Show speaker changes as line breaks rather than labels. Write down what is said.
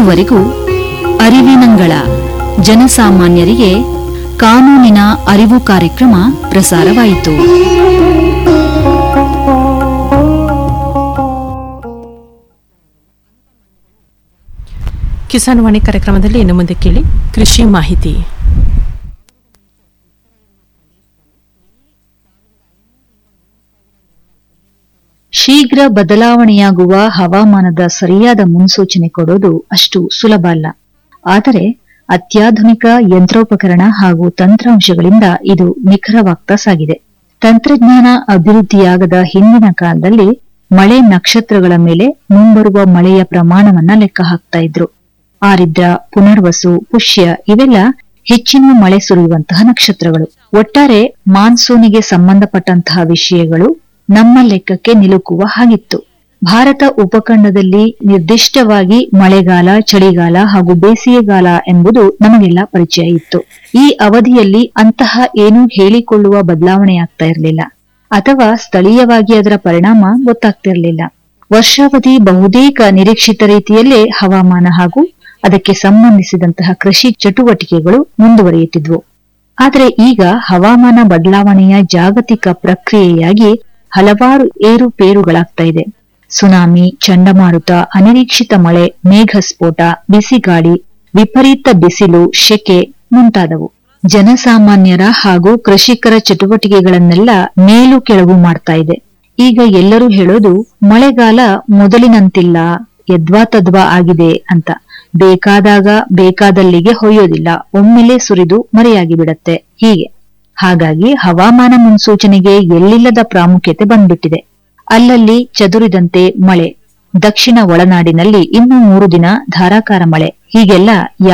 ಇದುವರೆಗೂ ಅರಿವಿನಂಗಳ ಜನಸಾಮಾನ್ಯರಿಗೆ ಕಾನೂನಿನ ಅರಿವು ಕಾರ್ಯಕ್ರಮ ಪ್ರಸಾರವಾಯಿತು
ಕಿಸಾನ್ ವಾಣಿ ಕಾರ್ಯಕ್ರಮದಲ್ಲಿ ಇನ್ನು ಮುಂದೆ ಕೇಳಿ ಕೃಷಿ ಮಾಹಿತಿ
ಶೀಘ್ರ ಬದಲಾವಣೆಯಾಗುವ ಹವಾಮಾನದ ಸರಿಯಾದ ಮುನ್ಸೂಚನೆ ಕೊಡೋದು ಅಷ್ಟು ಸುಲಭ ಅಲ್ಲ ಆದರೆ ಅತ್ಯಾಧುನಿಕ ಯಂತ್ರೋಪಕರಣ ಹಾಗೂ ತಂತ್ರಾಂಶಗಳಿಂದ ಇದು ನಿಖರವಾಗ್ತಾ ಸಾಗಿದೆ ತಂತ್ರಜ್ಞಾನ ಅಭಿವೃದ್ಧಿಯಾಗದ ಹಿಂದಿನ ಕಾಲದಲ್ಲಿ ಮಳೆ ನಕ್ಷತ್ರಗಳ ಮೇಲೆ ಮುಂಬರುವ ಮಳೆಯ ಪ್ರಮಾಣವನ್ನ ಲೆಕ್ಕ ಹಾಕ್ತಾ ಇದ್ರು ಆರಿದ್ರ ಪುನರ್ವಸು ಪುಷ್ಯ ಇವೆಲ್ಲ ಹೆಚ್ಚಿನ ಮಳೆ ಸುರಿಯುವಂತಹ ನಕ್ಷತ್ರಗಳು ಒಟ್ಟಾರೆ ಮಾನ್ಸೂನಿಗೆ ಸಂಬಂಧಪಟ್ಟಂತಹ ವಿಷಯಗಳು ನಮ್ಮ ಲೆಕ್ಕಕ್ಕೆ ನಿಲುಕುವ ಹಾಗಿತ್ತು ಭಾರತ ಉಪಖಂಡದಲ್ಲಿ ನಿರ್ದಿಷ್ಟವಾಗಿ ಮಳೆಗಾಲ ಚಳಿಗಾಲ ಹಾಗೂ ಬೇಸಿಗೆಗಾಲ ಎಂಬುದು ನಮಗೆಲ್ಲ ಪರಿಚಯ ಇತ್ತು ಈ ಅವಧಿಯಲ್ಲಿ ಅಂತಹ ಏನೂ ಹೇಳಿಕೊಳ್ಳುವ ಬದಲಾವಣೆಯಾಗ್ತಾ ಇರಲಿಲ್ಲ ಅಥವಾ ಸ್ಥಳೀಯವಾಗಿ ಅದರ ಪರಿಣಾಮ ಗೊತ್ತಾಗ್ತಿರಲಿಲ್ಲ ವರ್ಷಾವಧಿ ಬಹುತೇಕ ನಿರೀಕ್ಷಿತ ರೀತಿಯಲ್ಲೇ ಹವಾಮಾನ ಹಾಗೂ ಅದಕ್ಕೆ ಸಂಬಂಧಿಸಿದಂತಹ ಕೃಷಿ ಚಟುವಟಿಕೆಗಳು ಮುಂದುವರಿಯುತ್ತಿದ್ವು ಆದರೆ ಈಗ ಹವಾಮಾನ ಬದಲಾವಣೆಯ ಜಾಗತಿಕ ಪ್ರಕ್ರಿಯೆಯಾಗಿ ಹಲವಾರು ಏರುಪೇರುಗಳಾಗ್ತಾ ಇದೆ ಸುನಾಮಿ ಚಂಡಮಾರುತ ಅನಿರೀಕ್ಷಿತ ಮಳೆ ಮೇಘಸ್ಫೋಟ ಬಿಸಿಗಾಳಿ ವಿಪರೀತ ಬಿಸಿಲು ಶೆಕೆ ಮುಂತಾದವು ಜನಸಾಮಾನ್ಯರ ಹಾಗೂ ಕೃಷಿಕರ ಚಟುವಟಿಕೆಗಳನ್ನೆಲ್ಲ ಮೇಲು ಕೆಳಗು ಮಾಡ್ತಾ ಇದೆ ಈಗ ಎಲ್ಲರೂ ಹೇಳೋದು ಮಳೆಗಾಲ ಮೊದಲಿನಂತಿಲ್ಲ ಯದ್ವಾ ತದ್ವಾ ಆಗಿದೆ ಅಂತ ಬೇಕಾದಾಗ ಬೇಕಾದಲ್ಲಿಗೆ ಹೊಯ್ಯೋದಿಲ್ಲ ಒಮ್ಮೆಲೆ ಸುರಿದು ಮರೆಯಾಗಿ ಬಿಡತ್ತೆ ಹೀಗೆ ಹಾಗಾಗಿ ಹವಾಮಾನ ಮುನ್ಸೂಚನೆಗೆ ಎಲ್ಲಿಲ್ಲದ ಪ್ರಾಮುಖ್ಯತೆ ಬಂದ್ಬಿಟ್ಟಿದೆ ಅಲ್ಲಲ್ಲಿ ಚದುರಿದಂತೆ ಮಳೆ ದಕ್ಷಿಣ ಒಳನಾಡಿನಲ್ಲಿ ಇನ್ನು ಮೂರು ದಿನ ಧಾರಾಕಾರ ಮಳೆ ಹೀಗೆಲ್ಲ